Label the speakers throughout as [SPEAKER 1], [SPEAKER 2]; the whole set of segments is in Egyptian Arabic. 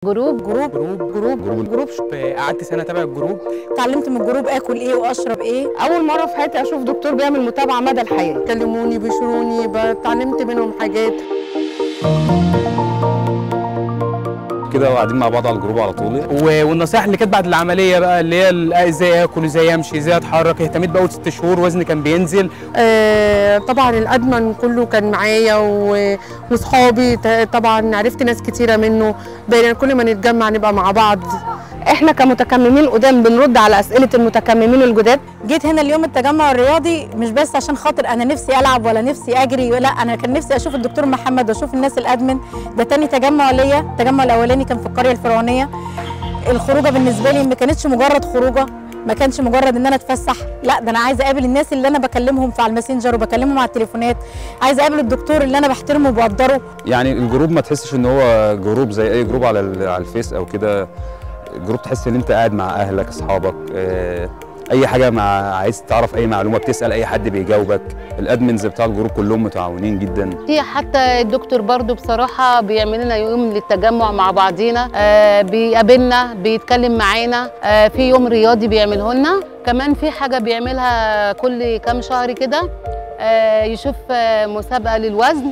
[SPEAKER 1] جروب
[SPEAKER 2] جروب جروب جروب جروب
[SPEAKER 3] قعدت سنه تابع الجروب
[SPEAKER 2] اتعلمت من الجروب اكل ايه واشرب ايه اول مره في حياتي اشوف دكتور بيعمل متابعه مدى الحياه كلموني بيشوروني اتعلمت منهم حاجات
[SPEAKER 4] كده وقاعدين مع بعض على الجروب على طول
[SPEAKER 3] و- والنصائح اللي كانت بعد العمليه بقى اللي هي ال- ازاي اكل ازاي امشي ازاي اتحرك اهتميت باول ست شهور وزني كان بينزل
[SPEAKER 2] آه طبعا الادمن كله كان معايا و- واصحابي ت- طبعا عرفت ناس كتيره منه بقينا كل ما نتجمع نبقى مع بعض احنا كمتكممين قدام بنرد على اسئله المتكممين الجداد
[SPEAKER 5] جيت هنا اليوم التجمع الرياضي مش بس عشان خاطر انا نفسي العب ولا نفسي اجري لا انا كان نفسي اشوف الدكتور محمد واشوف الناس الادمن ده تاني تجمع ليا التجمع الاولاني كان في القريه الفرعونيه الخروجه بالنسبه لي ما كانتش مجرد خروجه ما كانش مجرد ان انا اتفسح لا ده انا عايزه اقابل الناس اللي انا بكلمهم في على الماسنجر وبكلمهم على التليفونات عايزه اقابل الدكتور اللي انا بحترمه وبقدره
[SPEAKER 4] يعني الجروب ما تحسش ان هو جروب زي اي جروب على ال- على الفيس او كده جروب تحس ان انت قاعد مع اهلك اصحابك آه، اي حاجه مع عايز تعرف اي معلومه بتسال اي حد بيجاوبك الادمنز بتاع الجروب كلهم متعاونين جدا
[SPEAKER 1] في حتى الدكتور برضو بصراحة بيعمل لنا يوم للتجمع مع بعضينا آه بيقابلنا بيتكلم معانا آه في يوم رياضي بيعمله لنا كمان في حاجة بيعملها كل كام شهر كده آه يشوف آه مسابقة للوزن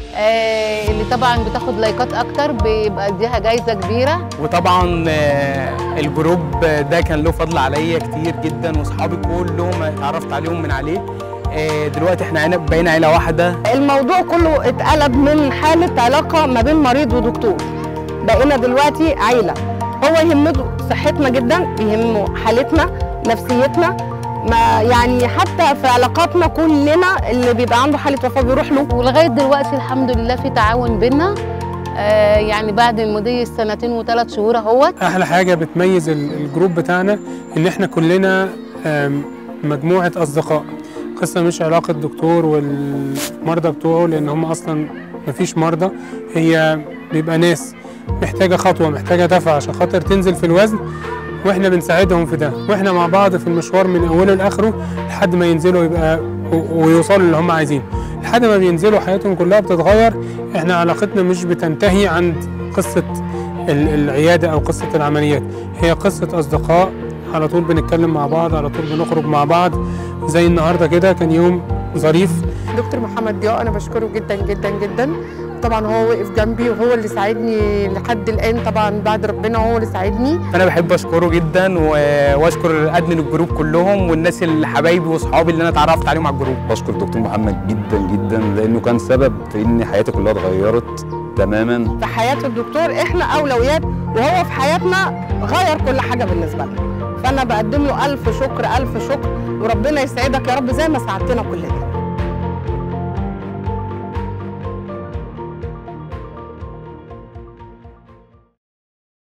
[SPEAKER 1] آه اللي طبعا بتاخد لايكات اكتر بيبقى اديها جايزة كبيرة
[SPEAKER 3] وطبعا آه، الجروب ده كان له فضل عليا كتير جدا واصحابي كلهم اتعرفت عليهم من عليه آه، دلوقتي احنا عنا- بقينا عيله واحده
[SPEAKER 2] الموضوع كله اتقلب من حالة علاقة ما بين مريض ودكتور بقينا دلوقتي عيلة هو يهمه صحتنا جدا بيهمه حالتنا نفسيتنا ما يعني حتى في علاقاتنا كلنا اللي بيبقى عنده حالة وفاة بيروح له
[SPEAKER 1] ولغايه دلوقتي الحمد لله في تعاون بينا آه يعني بعد مضي السنتين وثلاث شهور اهوت
[SPEAKER 6] احلى حاجه بتميز ال- الجروب بتاعنا ان احنا كلنا آم، مجموعه اصدقاء قصه مش علاقه دكتور والمرضى بتوعه لان هم اصلا مفيش مرضى هي بيبقى ناس محتاجه خطوه محتاجه دفع عشان خاطر تنزل في الوزن واحنا بنساعدهم في ده واحنا مع بعض في المشوار من اوله لاخره لحد ما ينزلوا يبقى و- ويوصلوا اللي هم عايزينه لحد ما بينزلوا حياتهم كلها بتتغير احنا علاقتنا مش بتنتهي عند قصه ال- العياده او قصه العمليات هي قصه اصدقاء على طول بنتكلم مع بعض على طول بنخرج مع بعض زي النهارده كده كان يوم ظريف
[SPEAKER 2] دكتور محمد ضياء انا بشكره جدا جدا جدا طبعا هو وقف جنبي وهو اللي ساعدني لحد الان طبعا بعد ربنا هو اللي ساعدني
[SPEAKER 3] انا بحب اشكره جدا و- واشكر ادمن الجروب كلهم والناس اللي حبايبي واصحابي اللي انا اتعرفت عليهم على الجروب
[SPEAKER 4] بشكر الدكتور محمد جدا جدا لانه كان سبب في ان حياتي كلها اتغيرت تماما
[SPEAKER 2] في حياه الدكتور احنا اولويات وهو في حياتنا غير كل حاجه بالنسبه لنا فانا بقدم له الف شكر الف شكر وربنا يسعدك يا رب زي ما ساعدتنا كلنا